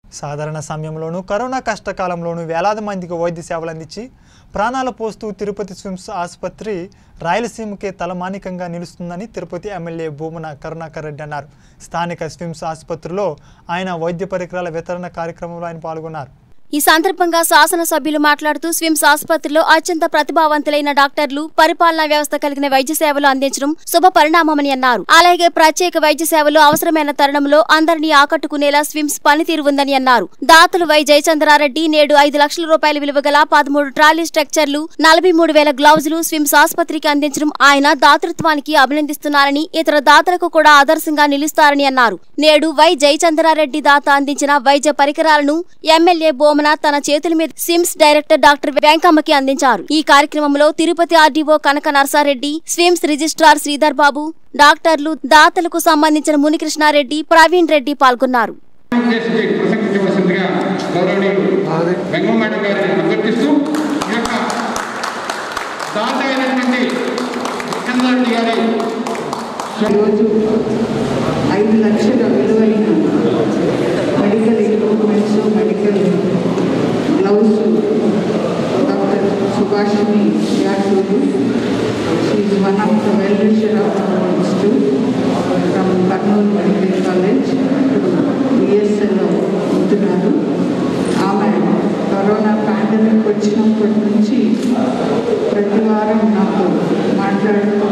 సాధారణ సమయంలోనూ కరోనా కష్టకాలంలోనూ వేలాది మందికి వైద్య సేవలు అందించి ప్రాణాలు పోస్తూ తిరుపతి స్విమ్స్ ఆసుపత్రి రాయలసీమకే తలమానికంగా నిలుస్తుందని తిరుపతి ఎమ్మెల్యే భూమన కరుణాకర్ రెడ్డి అన్నారు స్థానిక స్విమ్స్ ఆసుపత్రిలో ఆయన వైద్య పరికరాల వితరణ కార్యక్రమంలో ఆయన పాల్గొన్నారు ఈ సందర్భంగా శాసనసభ్యులు మాట్లాడుతూ స్విమ్స్ ఆసుపత్రిలో అత్యంత ప్రతిభావంతులైన డాక్టర్లు పరిపాలనా వ్యవస్థ కలిగిన వైద్య సేవలు అందించడం శుభ పరిణామమని అన్నారు అలాగే ప్రత్యేక వైద్య సేవలు అవసరమైన తరుణంలో అందరినీ ఆకట్టుకునేలా స్విమ్స్ పనితీరు ఉందని అన్నారు దాతలు వై జయచంద్రారెడ్డి నేడు ఐదు లక్షల రూపాయల విలువ గల పదమూడు ట్రాలీ స్ట్రక్చర్లు నలభై మూడు వేల గ్లౌజులు స్విమ్స్ ఆసుపత్రికి అందించడం ఆయన దాతృత్వానికి అభినందిస్తున్నారని ఇతర దాతలకు కూడా ఆదర్శంగా నిలుస్తారని అన్నారు నేడు వై జయచంద్రారెడ్డి దాత అందించిన వైద్య పరికరాలను ఎమ్మెల్యే బోమన తన చేతుల మీద సిమ్స్ డైరెక్టర్ డాక్టర్ వెంకమ్మకి అందించారు ఈ కార్యక్రమంలో Tirupati RDO Kanaka Narsareddy SVIMS registrar Sridhar Babu డాక్టర్లు దాతలకు సంబంధించిన మునికృష్ణారెడ్డి ప్రవీణ్ రెడ్డి పాల్గొన్నారు చేసి ప్రసంగించవలసిందిగా గౌరవనీయులు వెంగళ మేడం గారిని అభ్యర్థిస్తూ ఈ యొక్క దాత అయినటువంటి చంద్రారెడ్డి గారి ఈరోజు ఐదు లక్షల విలువైన medical equipments medical gloves doctor Subhashini Yaduru she one of the well wisher of institute from Kurnool medical college బిఎస్ఎల్లో ఉంటున్నారు ఆమె కరోనా పాండమిక్ వచ్చినప్పటి నుంచి ప్రతి వారం నాకు మాట్లాడుతూ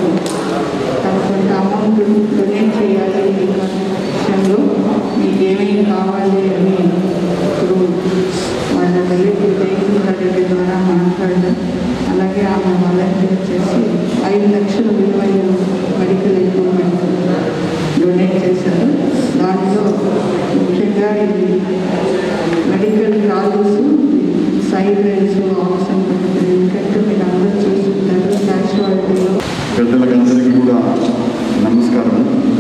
తమ కొంత అమౌంట్ డొనేట్ చేయాలి ఈ విషయంలో మీకు ఏమేమి కావాలి అని ఇప్పుడు వాళ్ళ రిలేటివ్ రెడ్డి ద్వారా మాట్లాడడం అలాగే ఆమె వాలంటీర్ చేసి ఐదు లక్షల విలువైన మెడికల్ ఎక్విప్మెంట్ డొనేట్ చేశారు దాంట్లో ముఖ్యంగా ఇది medical college side rails oxygen ఎందుకంటే మీరు అందరూ చూస్తుంటారు క్యాషువాలిటీలో పెద్దలకందరికీ కూడా నమస్కారం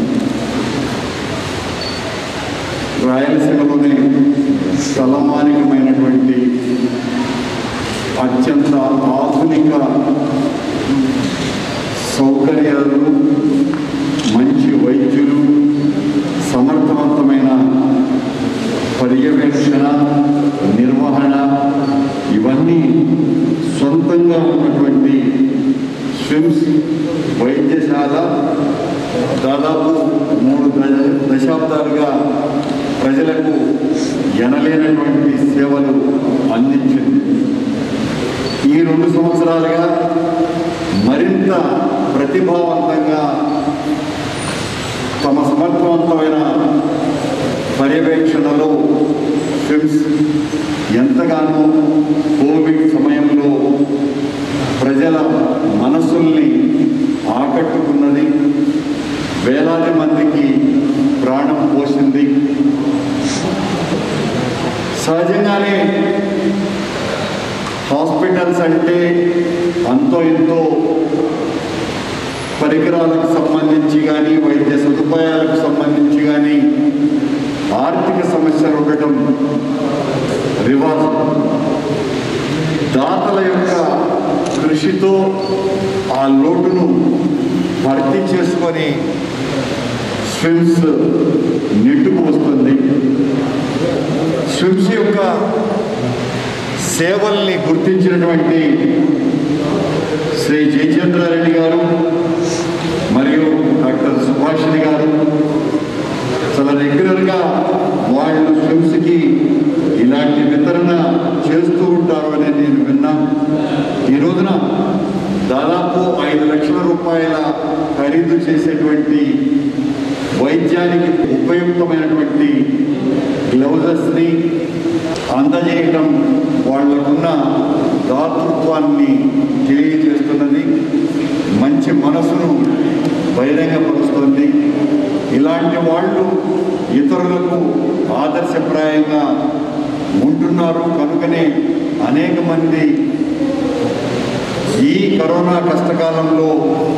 రాయలసీమలోని తలమానికమైనటువంటి అత్యంత ఆధునిక సౌకర్యాలు మంచి వైద్యులు సమర్థవంతమైన పర్యవేక్షణ నిర్వహణ ఇవన్నీ సొంతంగా ఉన్నటువంటి స్విమ్స్ వైద్యశాల దాదాపు మూడు ద- దశాబ్దాలుగా ప్రజలకు ఎనలేనటువంటి సేవలు అందించింది ఈ రెండు సంవత్సరాలుగా మరింత ప్రతిభావంతంగా తమ సమర్థవంతమైన పర్యవేక్షణలో స్విమ్స్ ఎంతగానో కోవిడ్ సమయంలో ప్రజల మనసుల్ని ఆకట్టుకున్నది వేలాది మందికి ప్రాణం పోసింది సహజంగానే హాస్పిటల్స్ అంటే అంతో ఎంతో పరికరాలకు సంబంధించి కానీ వైద్య సదుపాయాలకు సంబంధించి కానీ ఆర్థిక సమస్యలు ఉండటం రివాజు దాతల యొక్క కృషితో ఆ లోటును భర్తీ చేసుకొని స్విమ్స్ నెట్టుకు వస్తుంది స్విమ్స్ యొక్క సేవల్ని గుర్తించినటువంటి శ్రీ జయచంద్రారెడ్డి గారు మరియు డాక్టర్ సుభాషిణి గారు చాలా రెగ్యులర్గా వాళ్ళు స్విమ్స్కి ఇలాంటి వితరణ చేస్తూ ఉంటారు అని నేను విన్నా ఈ రోజున దాదాపు ఐదు లక్షల రూపాయల ఖరీదు చేసేటువంటి వైద్యానికి ఉపయుక్తమైనటువంటి గ్లౌజెస్ని అందజేయటం వాళ్ళకున్న దాతృత్వాన్ని తెలియజేస్తున్నది మంచి మనసును బహిరంగపరుస్తుంది ఇలాంటి వాళ్ళు ఇతరులకు ఆదర్శప్రాయంగా ఉంటున్నారు కనుకనే అనేక మంది ఈ కరోనా కష్టకాలంలో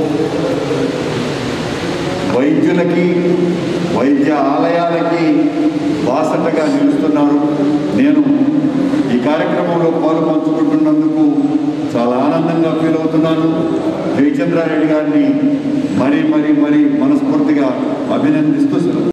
వైద్యులకి వైద్య ఆలయాలకి బాసటగా నిలుస్తున్నారు నేను ఈ కార్యక్రమంలో పాలు పంచుకుంటున్నందుకు చాలా ఆనందంగా ఫీల్ అవుతున్నాను జయచంద్రారెడ్డి గారిని మరీ మరీ మరీ మనస్ఫూర్తిగా అభినందిస్తూ